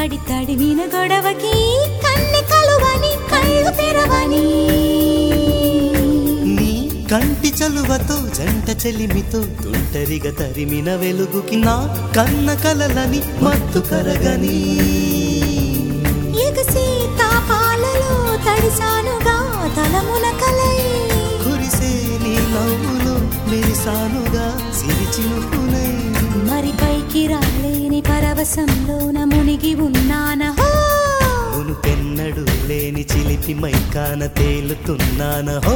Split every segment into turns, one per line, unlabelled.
పడి తడిమిన గొడవకి కన్నె కలువని కళ్ళు తెరవని
నీ కంటి చలువతో జంట చెలిమితో తుంటరిగా తరిమిన వెలుగుకి నా కన్న కలలని మత్తు కరగని
ఎగసి తాపాలలో తడిసానుగా తలమున కలై
కురిసే నీ నవ్వులో మెరిసానుగా సిరిచినుకునై
మరి పైకి రాలేని పరవశంలోన మునిగి ఉన్నానహో
మునుపెన్నడు లేని చిలిపి మైకాన తేలుతున్నానహో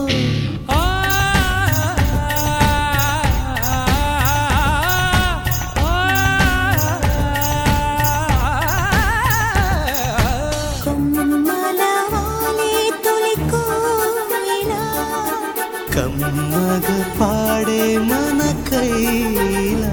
కొమ్మల వాలే తొలి కోయిలా
కమ్మగ పాడే మన కైలా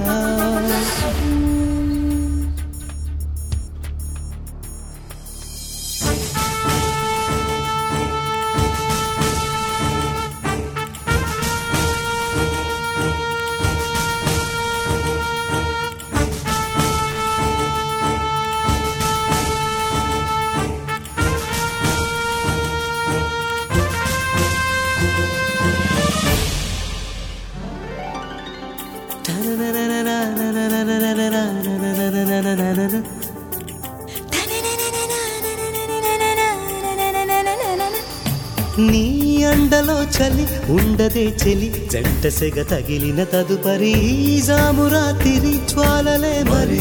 నీ అండలో చలి ఉండదే చెలి జంట సెగ తగిలిన తదుపరి ఈ జామురాతిరి జ్వాలలే మరి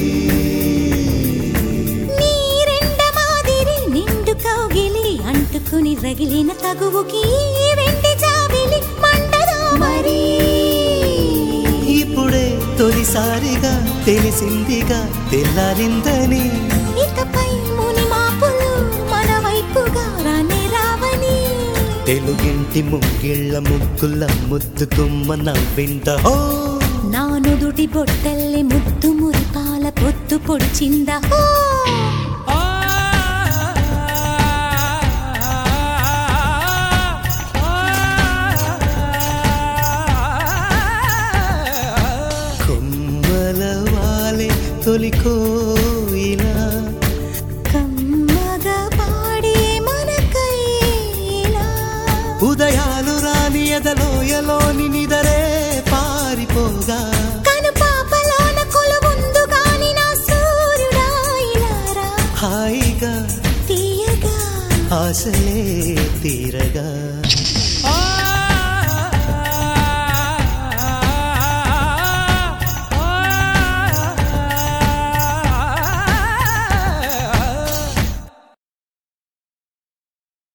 నీ రెండ మాదిరి నిండు కౌగిలి అంటుకుని రగిలిన తగువుకి ఈ వెండి జాబిలి మండదా మరి
ఇప్పుడే తొలిసారిగా తెలిసిందిగా తెల్లారిందని
ఇకపై ముని మాపులు మన వైపుగా రానే రావని
తెలుగింటి ముగ్గిళ్ళ ముగ్గుల ముద్దు గుమ్మ నవ్వింద హో
నా నుదుటి బొట్టల్లే ముద్దు మురిపాల పొద్దు పొడిచిందా హో
కొమ్మల వాలే తొలి కోయిలా
కమ్మగా పాడే మన కైలా
ఉదయాలు రాని ఎదలోయలోని నిదరే పారిపోగా
కను పాపలోన కొలువుందు గాని నా సూర్యుడా ఇలారా
హాయిగా
తీయగా
ఆశలే తీరగా